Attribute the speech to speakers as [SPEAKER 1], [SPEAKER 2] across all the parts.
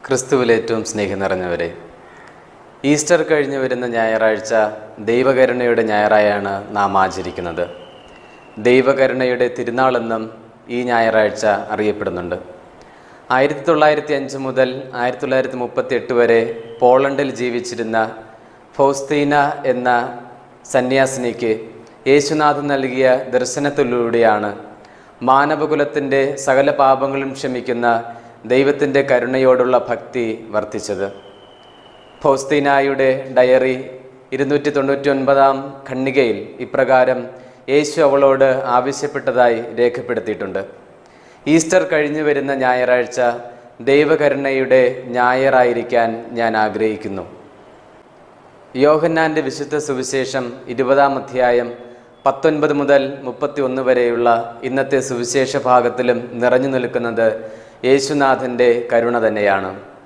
[SPEAKER 1] ക്രിസ്തുവിൽ ഏറ്റവും സ്നേഹം നിറഞ്ഞവരെ ഈസ്റ്റർ കഴിഞ്ഞു വരുന്ന ഞായറാഴ്ച ദൈവകരുണയുടെ ഞായറായാണ് നാം ആചരിക്കുന്നത് ദൈവകരുണയുടെ തിരുനാളെന്നും ഈ ഞായറാഴ്ച അറിയപ്പെടുന്നുണ്ട് ആയിരത്തി തൊള്ളായിരത്തി അഞ്ച് മുതൽ ആയിരത്തി തൊള്ളായിരത്തി മുപ്പത്തി എട്ട് വരെ പോളണ്ടിൽ ജീവിച്ചിരുന്ന ഫൗസ്തീന എന്ന സന്യാസിനിക്ക് യേശുനാഥൻ നൽകിയ ദർശനത്തിലൂടെയാണ് മാനവകുലത്തിൻ്റെ സകല പാപങ്ങളും ക്ഷമിക്കുന്ന ദൈവത്തിൻ്റെ കരുണയോടുള്ള ഭക്തി വർദ്ധിച്ചത് ഫൗസ്തീനായുടെ ഡയറി ഇരുന്നൂറ്റി തൊണ്ണൂറ്റി ഒൻപതാം ഖണ്ണികയിൽ ഇപ്രകാരം യേശു അവളോട് ആവശ്യപ്പെട്ടതായി രേഖപ്പെടുത്തിയിട്ടുണ്ട് ഈസ്റ്റർ കഴിഞ്ഞു വരുന്ന ഞായറാഴ്ച ദൈവകരുണയുടെ ഞായറായിരിക്കാൻ ഞാൻ ആഗ്രഹിക്കുന്നു യോഹന്നാൻ്റെ വിശുദ്ധ സുവിശേഷം ഇരുപതാം അധ്യായം പത്തൊൻപത് മുതൽ മുപ്പത്തി ഒന്ന് വരെയുള്ള ഇന്നത്തെ സുവിശേഷ ഭാഗത്തിലും നിറഞ്ഞു നിൽക്കുന്നത് യേശുനാഥൻ്റെ കരുണ തന്നെയാണ്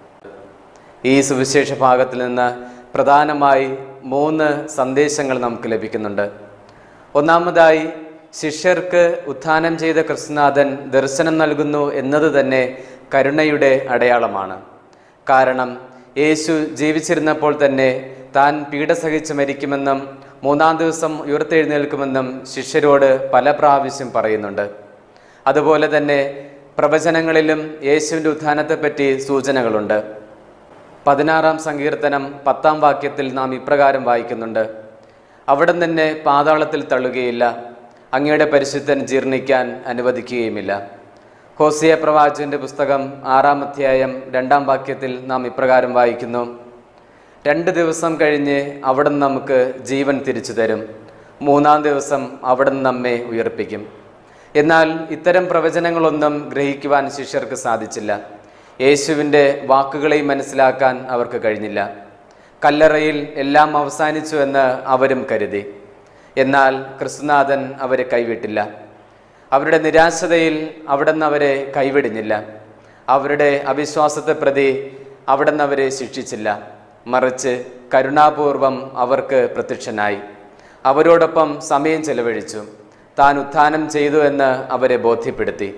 [SPEAKER 1] ഈ സുവിശേഷ ഭാഗത്തിൽ നിന്ന് പ്രധാനമായി മൂന്ന് സന്ദേശങ്ങൾ നമുക്ക് ലഭിക്കുന്നുണ്ട് ഒന്നാമതായി ശിഷ്യർക്ക് ഉത്ഥാനം ചെയ്ത കൃഷ്ണനാഥൻ ദർശനം നൽകുന്നു എന്നത് തന്നെ കരുണയുടെ അടയാളമാണ് കാരണം യേശു ജീവിച്ചിരുന്നപ്പോൾ തന്നെ താൻ പീഡ സഹിച്ച് മരിക്കുമെന്നും മൂന്നാം ദിവസം ഉയർത്തെഴുന്നേൽക്കുമെന്നും ശിഷ്യരോട് പല പ്രാവശ്യം പറയുന്നുണ്ട് അതുപോലെ തന്നെ പ്രവചനങ്ങളിലും യേശുവിൻ്റെ ഉത്ഥാനത്തെപ്പറ്റി സൂചനകളുണ്ട് പതിനാറാം സങ്കീർത്തനം പത്താം വാക്യത്തിൽ നാം ഇപ്രകാരം വായിക്കുന്നുണ്ട് അവിടെ തന്നെ പാതാളത്തിൽ തള്ളുകയില്ല അങ്ങയുടെ പരിശുദ്ധൻ ജീർണിക്കാൻ അനുവദിക്കുകയുമില്ല ഹോസിയ പ്രവാചകന്റെ പുസ്തകം ആറാം അധ്യായം രണ്ടാം വാക്യത്തിൽ നാം ഇപ്രകാരം വായിക്കുന്നു രണ്ട് ദിവസം കഴിഞ്ഞ് അവിടെ നമുക്ക് ജീവൻ തിരിച്ചു തരും മൂന്നാം ദിവസം അവിടെ നമ്മെ ഉയർപ്പിക്കും എന്നാൽ ഇത്തരം പ്രവചനങ്ങളൊന്നും ഗ്രഹിക്കുവാൻ ശിഷ്യർക്ക് സാധിച്ചില്ല യേശുവിൻ്റെ വാക്കുകളെയും മനസ്സിലാക്കാൻ അവർക്ക് കഴിഞ്ഞില്ല കല്ലറയിൽ എല്ലാം അവസാനിച്ചു എന്ന് അവരും കരുതി എന്നാൽ ക്രിസ്തുനാഥൻ അവരെ കൈവിട്ടില്ല അവരുടെ നിരാശതയിൽ അവിടുന്ന് അവരെ കൈവിടിഞ്ഞില്ല അവരുടെ അവിശ്വാസത്തെ പ്രതി അവിടുന്ന് അവരെ ശിക്ഷിച്ചില്ല മറിച്ച് കരുണാപൂർവം അവർക്ക് പ്രത്യക്ഷനായി അവരോടൊപ്പം സമയം ചെലവഴിച്ചു താൻ ഉത്ഥാനം ചെയ്തു എന്ന് അവരെ ബോധ്യപ്പെടുത്തി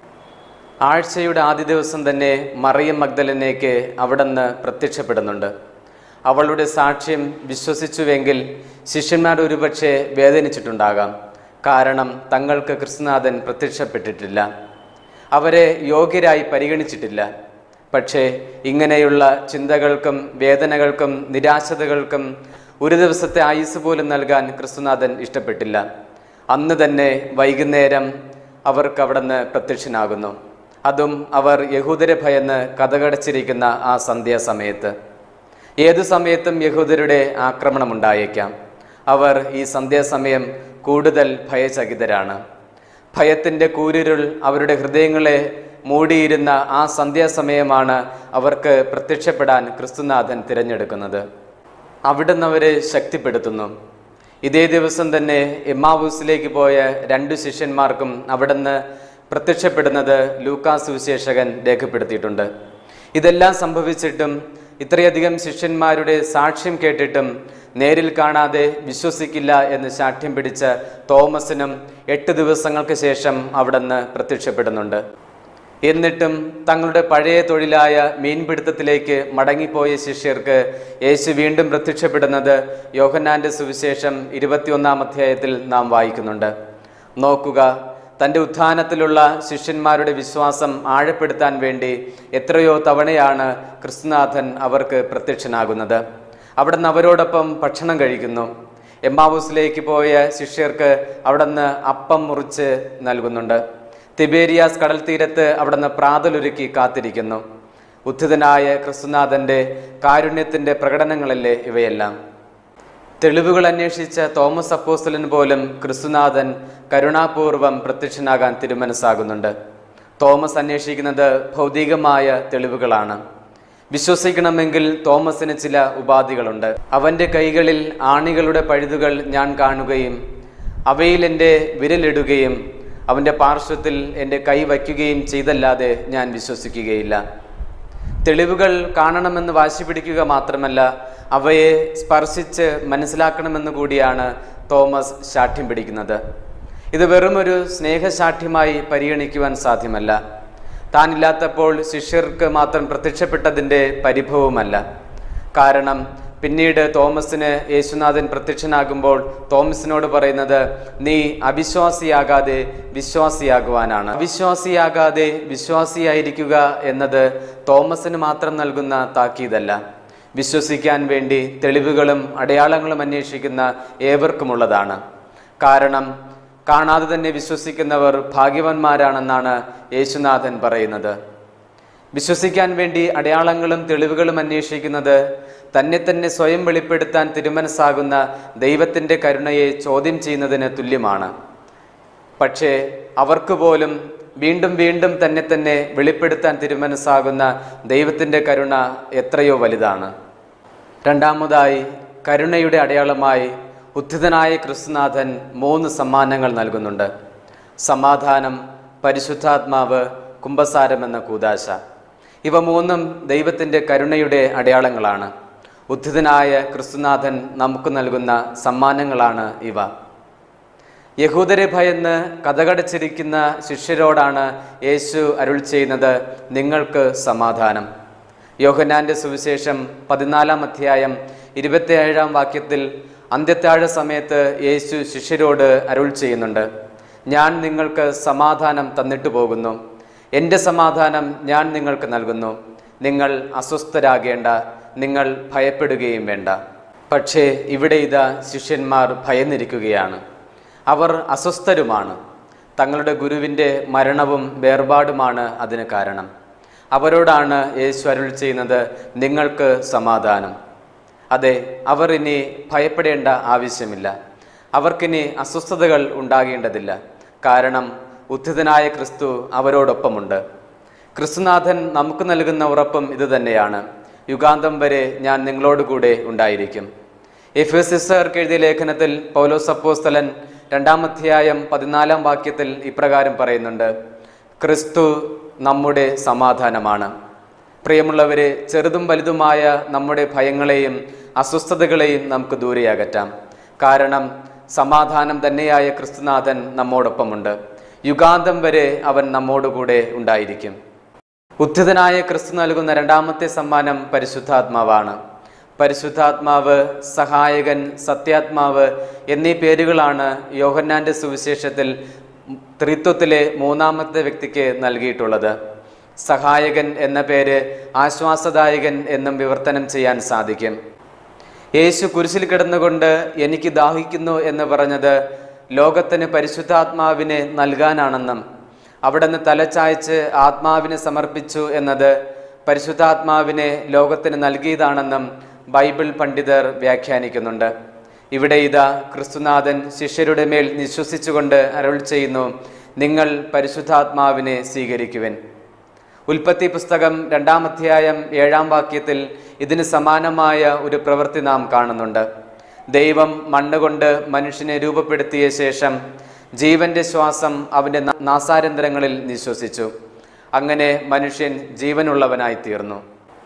[SPEAKER 1] ആഴ്ചയുടെ ആദ്യ ദിവസം തന്നെ മറിയം മഗ്ദലനേക്ക് അവിടുന്ന് പ്രത്യക്ഷപ്പെടുന്നുണ്ട് അവളുടെ സാക്ഷ്യം വിശ്വസിച്ചുവെങ്കിൽ ശിഷ്യന്മാർ ഒരുപക്ഷെ വേദനിച്ചിട്ടുണ്ടാകാം കാരണം തങ്ങൾക്ക് കൃഷ്ണനാഥൻ പ്രത്യക്ഷപ്പെട്ടിട്ടില്ല അവരെ യോഗ്യരായി പരിഗണിച്ചിട്ടില്ല പക്ഷേ ഇങ്ങനെയുള്ള ചിന്തകൾക്കും വേദനകൾക്കും നിരാശതകൾക്കും ഒരു ദിവസത്തെ ആയുസ് പോലും നൽകാൻ ക്രിസ്തുനാഥൻ ഇഷ്ടപ്പെട്ടില്ല അന്ന് തന്നെ വൈകുന്നേരം അവർക്ക് അവിടുന്ന് പ്രത്യക്ഷനാകുന്നു അതും അവർ യഹൂദരെ ഭയന്ന് കഥകടച്ചിരിക്കുന്ന ആ സന്ധ്യാസമയത്ത് ഏതു സമയത്തും യഹൂദരുടെ ആക്രമണം ഉണ്ടായേക്കാം അവർ ഈ സന്ധ്യാസമയം കൂടുതൽ ഭയചകിതരാണ് ഭയത്തിൻ്റെ കൂരിരുൾ അവരുടെ ഹൃദയങ്ങളെ മൂടിയിരുന്ന ആ സന്ധ്യാസമയമാണ് അവർക്ക് പ്രത്യക്ഷപ്പെടാൻ ക്രിസ്തുനാഥൻ തിരഞ്ഞെടുക്കുന്നത് അവിടുന്ന് അവരെ ശക്തിപ്പെടുത്തുന്നു ഇതേ ദിവസം തന്നെ എമ്മാവൂസിലേക്ക് പോയ രണ്ട് ശിഷ്യന്മാർക്കും അവിടുന്ന് പ്രത്യക്ഷപ്പെടുന്നത് ലൂക്കാസ് സുവിശേഷകൻ രേഖപ്പെടുത്തിയിട്ടുണ്ട് ഇതെല്ലാം സംഭവിച്ചിട്ടും ഇത്രയധികം ശിഷ്യന്മാരുടെ സാക്ഷ്യം കേട്ടിട്ടും നേരിൽ കാണാതെ വിശ്വസിക്കില്ല എന്ന് ശാഠ്യം പിടിച്ച തോമസിനും എട്ട് ദിവസങ്ങൾക്ക് ശേഷം അവിടുന്ന് പ്രത്യക്ഷപ്പെടുന്നുണ്ട് എന്നിട്ടും തങ്ങളുടെ പഴയ തൊഴിലായ മീൻപിടുത്തത്തിലേക്ക് മടങ്ങിപ്പോയ ശിഷ്യർക്ക് യേശു വീണ്ടും പ്രത്യക്ഷപ്പെടുന്നത് യോഹന്നാന്റെ സുവിശേഷം ഇരുപത്തിയൊന്നാം അധ്യായത്തിൽ നാം വായിക്കുന്നുണ്ട് നോക്കുക തൻ്റെ ഉത്ഥാനത്തിലുള്ള ശിഷ്യന്മാരുടെ വിശ്വാസം ആഴപ്പെടുത്താൻ വേണ്ടി എത്രയോ തവണയാണ് ക്രിസ്തുനാഥൻ അവർക്ക് പ്രത്യക്ഷനാകുന്നത് അവിടുന്ന് അവരോടൊപ്പം ഭക്ഷണം കഴിക്കുന്നു എമ്മാവൂസിലേക്ക് പോയ ശിഷ്യർക്ക് അവിടുന്ന് അപ്പം മുറിച്ച് നൽകുന്നുണ്ട് തിബേരിയാസ് കടൽ തീരത്ത് അവിടുന്ന് പ്രാതലൊരുക്കി കാത്തിരിക്കുന്നു ഉദ്ധിതനായ ക്രിസ്തുനാഥൻ്റെ കാരുണ്യത്തിൻ്റെ പ്രകടനങ്ങളല്ലേ ഇവയെല്ലാം തെളിവുകൾ അന്വേഷിച്ച തോമസ് അപ്പോസ്റ്റലൻ പോലും ക്രിസ്തുനാഥൻ കരുണാപൂർവം പ്രത്യക്ഷനാകാൻ തിരുമനസ്സാകുന്നുണ്ട് തോമസ് അന്വേഷിക്കുന്നത് ഭൗതികമായ തെളിവുകളാണ് വിശ്വസിക്കണമെങ്കിൽ തോമസിന് ചില ഉപാധികളുണ്ട് അവൻ്റെ കൈകളിൽ ആണികളുടെ പഴുതുകൾ ഞാൻ കാണുകയും അവയിൽ എൻ്റെ വിരലിടുകയും അവൻ്റെ പാർശ്വത്തിൽ എൻ്റെ കൈ വയ്ക്കുകയും ചെയ്തല്ലാതെ ഞാൻ വിശ്വസിക്കുകയില്ല തെളിവുകൾ കാണണമെന്ന് വാശി പിടിക്കുക മാത്രമല്ല അവയെ സ്പർശിച്ച് മനസ്സിലാക്കണമെന്ന് കൂടിയാണ് തോമസ് ശാഠ്യം പിടിക്കുന്നത് ഇത് വെറുമൊരു സ്നേഹശാഠ്യമായി പരിഗണിക്കുവാൻ സാധ്യമല്ല താനില്ലാത്തപ്പോൾ ശിഷ്യർക്ക് മാത്രം പ്രത്യക്ഷപ്പെട്ടതിൻ്റെ പരിഭവമല്ല കാരണം പിന്നീട് തോമസിന് യേശുനാഥൻ പ്രത്യക്ഷനാകുമ്പോൾ തോമസിനോട് പറയുന്നത് നീ അവിശ്വാസിയാകാതെ വിശ്വാസിയാകുവാനാണ് അവിശ്വാസിയാകാതെ വിശ്വാസിയായിരിക്കുക എന്നത് തോമസിന് മാത്രം നൽകുന്ന താക്കീതല്ല വിശ്വസിക്കാൻ വേണ്ടി തെളിവുകളും അടയാളങ്ങളും അന്വേഷിക്കുന്ന ഏവർക്കുമുള്ളതാണ് കാരണം കാണാതെ തന്നെ വിശ്വസിക്കുന്നവർ ഭാഗ്യവാന്മാരാണെന്നാണ് യേശുനാഥൻ പറയുന്നത് വിശ്വസിക്കാൻ വേണ്ടി അടയാളങ്ങളും തെളിവുകളും അന്വേഷിക്കുന്നത് തന്നെ തന്നെ സ്വയം വെളിപ്പെടുത്താൻ തിരുമനസ്സാകുന്ന ദൈവത്തിൻ്റെ കരുണയെ ചോദ്യം ചെയ്യുന്നതിന് തുല്യമാണ് പക്ഷേ അവർക്ക് പോലും വീണ്ടും വീണ്ടും തന്നെ തന്നെ വെളിപ്പെടുത്താൻ തിരുമനസ്സാകുന്ന ദൈവത്തിൻ്റെ കരുണ എത്രയോ വലുതാണ് രണ്ടാമതായി കരുണയുടെ അടയാളമായി ഉദ്ധിതനായ ക്രിസ്തുനാഥൻ മൂന്ന് സമ്മാനങ്ങൾ നൽകുന്നുണ്ട് സമാധാനം പരിശുദ്ധാത്മാവ് കുംഭസാരം എന്ന കൂതാശ ഇവ മൂന്നും ദൈവത്തിൻ്റെ കരുണയുടെ അടയാളങ്ങളാണ് ഉദ്ധിതനായ ക്രിസ്തുനാഥൻ നമുക്ക് നൽകുന്ന സമ്മാനങ്ങളാണ് ഇവ യഹൂദരെ ഭയന്ന് കഥകടച്ചിരിക്കുന്ന ശിഷ്യരോടാണ് യേശു അരുൾ ചെയ്യുന്നത് നിങ്ങൾക്ക് സമാധാനം യോഹന്നാന്റെ സുവിശേഷം പതിനാലാം അധ്യായം ഇരുപത്തിയേഴാം വാക്യത്തിൽ അന്ത്യത്താഴ സമയത്ത് യേശു ശിഷ്യരോട് അരുൾ ചെയ്യുന്നുണ്ട് ഞാൻ നിങ്ങൾക്ക് സമാധാനം തന്നിട്ട് പോകുന്നു എൻ്റെ സമാധാനം ഞാൻ നിങ്ങൾക്ക് നൽകുന്നു നിങ്ങൾ അസ്വസ്ഥരാകേണ്ട നിങ്ങൾ ഭയപ്പെടുകയും വേണ്ട പക്ഷേ ഇവിടെ ഇതാ ശിഷ്യന്മാർ ഭയന്നിരിക്കുകയാണ് അവർ അസ്വസ്ഥരുമാണ് തങ്ങളുടെ ഗുരുവിൻ്റെ മരണവും വേർപാടുമാണ് അതിന് കാരണം അവരോടാണ് യേശു അരുൾ ചെയ്യുന്നത് നിങ്ങൾക്ക് സമാധാനം അതെ അവർ ഇനി ഭയപ്പെടേണ്ട ആവശ്യമില്ല അവർക്കിനി അസ്വസ്ഥതകൾ ഉണ്ടാകേണ്ടതില്ല കാരണം ഉദ്ധിതനായ ക്രിസ്തു അവരോടൊപ്പമുണ്ട് ക്രിസ്തുനാഥൻ നമുക്ക് നൽകുന്ന ഉറപ്പും ഇതുതന്നെയാണ് യുഗാന്തം വരെ ഞാൻ നിങ്ങളോടുകൂടെ ഉണ്ടായിരിക്കും എഫ് എസ് എസ്സർക്ക് എഴുതിയ ലേഖനത്തിൽ പൗലോസ് അപ്പോസ്തലൻ രണ്ടാം അധ്യായം പതിനാലാം വാക്യത്തിൽ ഇപ്രകാരം പറയുന്നുണ്ട് ക്രിസ്തു നമ്മുടെ സമാധാനമാണ് പ്രിയമുള്ളവരെ ചെറുതും വലുതുമായ നമ്മുടെ ഭയങ്ങളെയും അസ്വസ്ഥതകളെയും നമുക്ക് ദൂരെ അകറ്റാം കാരണം സമാധാനം തന്നെയായ ക്രിസ്തുനാഥൻ നമ്മോടൊപ്പമുണ്ട് യുഗാന്തം വരെ അവൻ നമ്മോടുകൂടെ ഉണ്ടായിരിക്കും ഉദ്ധിതനായ ക്രിസ്തു നൽകുന്ന രണ്ടാമത്തെ സമ്മാനം പരിശുദ്ധാത്മാവാണ് പരിശുദ്ധാത്മാവ് സഹായകൻ സത്യാത്മാവ് എന്നീ പേരുകളാണ് യോഹന്നാന്റെ സുവിശേഷത്തിൽ ത്രിത്വത്തിലെ മൂന്നാമത്തെ വ്യക്തിക്ക് നൽകിയിട്ടുള്ളത് സഹായകൻ എന്ന പേര് ആശ്വാസദായകൻ എന്നും വിവർത്തനം ചെയ്യാൻ സാധിക്കും യേശു കുരിശിൽ കിടന്നുകൊണ്ട് എനിക്ക് ദാഹിക്കുന്നു എന്ന് പറഞ്ഞത് ലോകത്തിന് പരിശുദ്ധാത്മാവിനെ നൽകാനാണെന്നും അവിടുന്ന് തലച്ചായ്ച്ച് ആത്മാവിനെ സമർപ്പിച്ചു എന്നത് പരിശുദ്ധാത്മാവിനെ ലോകത്തിന് നൽകിയതാണെന്നും ബൈബിൾ പണ്ഡിതർ വ്യാഖ്യാനിക്കുന്നുണ്ട് ഇവിടെ ഇതാ ക്രിസ്തുനാഥൻ ശിഷ്യരുടെ മേൽ നിശ്വസിച്ചുകൊണ്ട് അരുൾ ചെയ്യുന്നു നിങ്ങൾ പരിശുദ്ധാത്മാവിനെ സ്വീകരിക്കുവൻ ഉൽപ്പത്തി പുസ്തകം രണ്ടാം അധ്യായം ഏഴാം വാക്യത്തിൽ ഇതിന് സമാനമായ ഒരു പ്രവൃത്തി നാം കാണുന്നുണ്ട് ദൈവം മണ്ണുകൊണ്ട് മനുഷ്യനെ രൂപപ്പെടുത്തിയ ശേഷം ജീവന്റെ ശ്വാസം അവൻ്റെ ന- നാസാരന്തരങ്ങളിൽ നിശ്വസിച്ചു അങ്ങനെ മനുഷ്യൻ ജീവനുള്ളവനായി തീർന്നു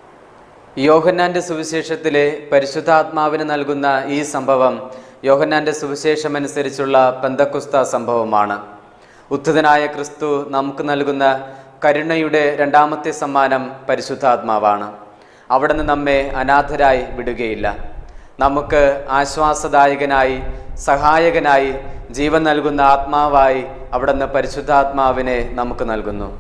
[SPEAKER 1] യോഹന്നാന്റെ സുവിശേഷത്തിലെ പരിശുദ്ധാത്മാവിന് നൽകുന്ന ഈ സംഭവം യോഹന്നാന്റെ സുവിശേഷം അനുസരിച്ചുള്ള പെന്തക്കുസ്ത സംഭവമാണ് ഉത്ഥിതനായ ക്രിസ്തു നമുക്ക് നൽകുന്ന കരുണയുടെ രണ്ടാമത്തെ സമ്മാനം പരിശുദ്ധാത്മാവാണ് അവിടുന്ന് നമ്മെ അനാഥരായി വിടുകയില്ല നമുക്ക് ആശ്വാസദായകനായി സഹായകനായി ജീവൻ നൽകുന്ന ആത്മാവായി അവിടുന്ന് പരിശുദ്ധാത്മാവിനെ നമുക്ക് നൽകുന്നു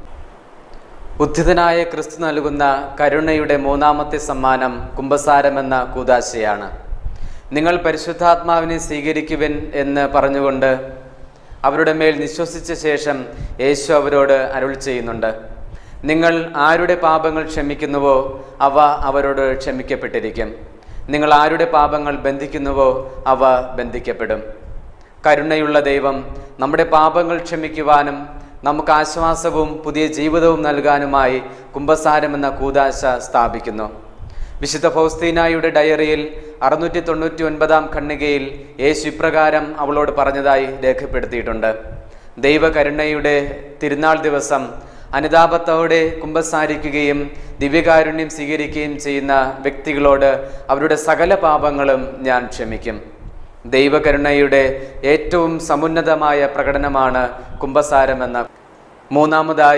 [SPEAKER 1] ഉദ്ധിതനായ ക്രിസ്തു നൽകുന്ന കരുണയുടെ മൂന്നാമത്തെ സമ്മാനം കുംഭസാരമെന്ന കൂതാശയാണ് നിങ്ങൾ പരിശുദ്ധാത്മാവിനെ സ്വീകരിക്കുവിൻ എന്ന് പറഞ്ഞുകൊണ്ട് അവരുടെ മേൽ നിശ്വസിച്ച ശേഷം യേശു അവരോട് അരുൾ ചെയ്യുന്നുണ്ട് നിങ്ങൾ ആരുടെ പാപങ്ങൾ ക്ഷമിക്കുന്നുവോ അവ അവരോട് ക്ഷമിക്കപ്പെട്ടിരിക്കും നിങ്ങൾ ആരുടെ പാപങ്ങൾ ബന്ധിക്കുന്നുവോ അവ ബന്ധിക്കപ്പെടും കരുണയുള്ള ദൈവം നമ്മുടെ പാപങ്ങൾ ക്ഷമിക്കുവാനും നമുക്ക് ആശ്വാസവും പുതിയ ജീവിതവും നൽകാനുമായി കുംഭസാരം എന്ന കൂതാശ സ്ഥാപിക്കുന്നു വിശുദ്ധ ഫൗസ്തീനായുടെ ഡയറിയിൽ അറുന്നൂറ്റി തൊണ്ണൂറ്റി ഒൻപതാം ഖണ്ണികയിൽ യേശു ഇപ്രകാരം അവളോട് പറഞ്ഞതായി രേഖപ്പെടുത്തിയിട്ടുണ്ട് ദൈവകരുണയുടെ തിരുനാൾ ദിവസം അനുതാപത്തോടെ കുംഭസാരിക്കുകയും ദിവ്യകാരുണ്യം സ്വീകരിക്കുകയും ചെയ്യുന്ന വ്യക്തികളോട് അവരുടെ സകല പാപങ്ങളും ഞാൻ ക്ഷമിക്കും ദൈവകരുണയുടെ ഏറ്റവും സമുന്നതമായ പ്രകടനമാണ് കുംഭസാരം എന്ന മൂന്നാമതായി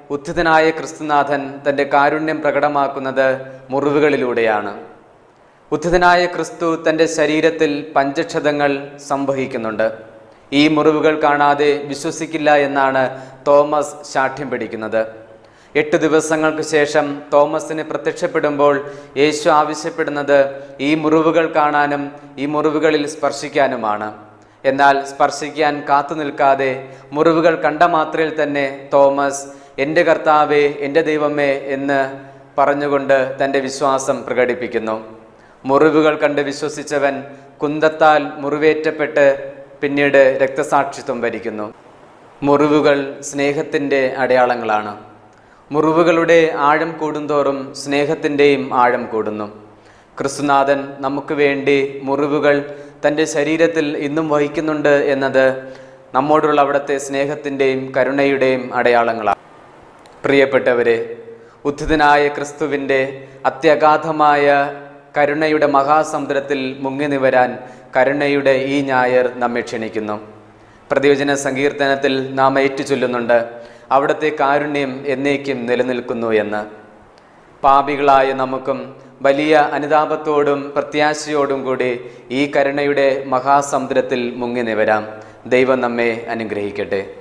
[SPEAKER 1] ഉത്ഥിതനായ ക്രിസ്തുനാഥൻ തൻ്റെ കാരുണ്യം പ്രകടമാക്കുന്നത് മുറിവുകളിലൂടെയാണ് ഉത്ഥിതനായ ക്രിസ്തു തൻ്റെ ശരീരത്തിൽ പഞ്ചക്ഷതങ്ങൾ സംവഹിക്കുന്നുണ്ട് ഈ മുറിവുകൾ കാണാതെ വിശ്വസിക്കില്ല എന്നാണ് തോമസ് ശാഠ്യം പിടിക്കുന്നത് എട്ട് ദിവസങ്ങൾക്ക് ശേഷം തോമസിന് പ്രത്യക്ഷപ്പെടുമ്പോൾ യേശു ആവശ്യപ്പെടുന്നത് ഈ മുറിവുകൾ കാണാനും ഈ മുറിവുകളിൽ സ്പർശിക്കാനുമാണ് എന്നാൽ സ്പർശിക്കാൻ കാത്തു നിൽക്കാതെ മുറിവുകൾ കണ്ട മാത്രയിൽ തന്നെ തോമസ് എൻ്റെ കർത്താവേ എൻ്റെ ദൈവമേ എന്ന് പറഞ്ഞുകൊണ്ട് തൻ്റെ വിശ്വാസം പ്രകടിപ്പിക്കുന്നു മുറിവുകൾ കണ്ട് വിശ്വസിച്ചവൻ കുന്തത്താൽ മുറിവേറ്റപ്പെട്ട് പിന്നീട് രക്തസാക്ഷിത്വം വരിക്കുന്നു മുറിവുകൾ സ്നേഹത്തിൻ്റെ അടയാളങ്ങളാണ് മുറിവുകളുടെ ആഴം കൂടുന്തോറും സ്നേഹത്തിൻ്റെയും ആഴം കൂടുന്നു ക്രിസ്തുനാഥൻ നമുക്ക് വേണ്ടി മുറിവുകൾ തൻ്റെ ശരീരത്തിൽ ഇന്നും വഹിക്കുന്നുണ്ട് എന്നത് നമ്മോടുള്ള അവിടുത്തെ സ്നേഹത്തിൻ്റെയും കരുണയുടെയും അടയാളങ്ങളാണ് പ്രിയപ്പെട്ടവരെ ഉദ്ധിതനായ ക്രിസ്തുവിൻ്റെ അത്യഗാധമായ കരുണയുടെ മഹാസമുദ്രത്തിൽ മുങ്ങി നിവരാൻ കരുണയുടെ ഈ ഞായർ നമ്മെ ക്ഷണിക്കുന്നു പ്രതിവചന സങ്കീർത്തനത്തിൽ നാം ഏറ്റുചൊല്ലുന്നുണ്ട് അവിടുത്തെ കാരുണ്യം എന്നേക്കും നിലനിൽക്കുന്നു എന്ന് പാപികളായ നമുക്കും വലിയ അനുതാപത്തോടും പ്രത്യാശയോടും കൂടി ഈ കരുണയുടെ മഹാസമുദ്രത്തിൽ മുങ്ങി നിവരാം ദൈവം നമ്മെ അനുഗ്രഹിക്കട്ടെ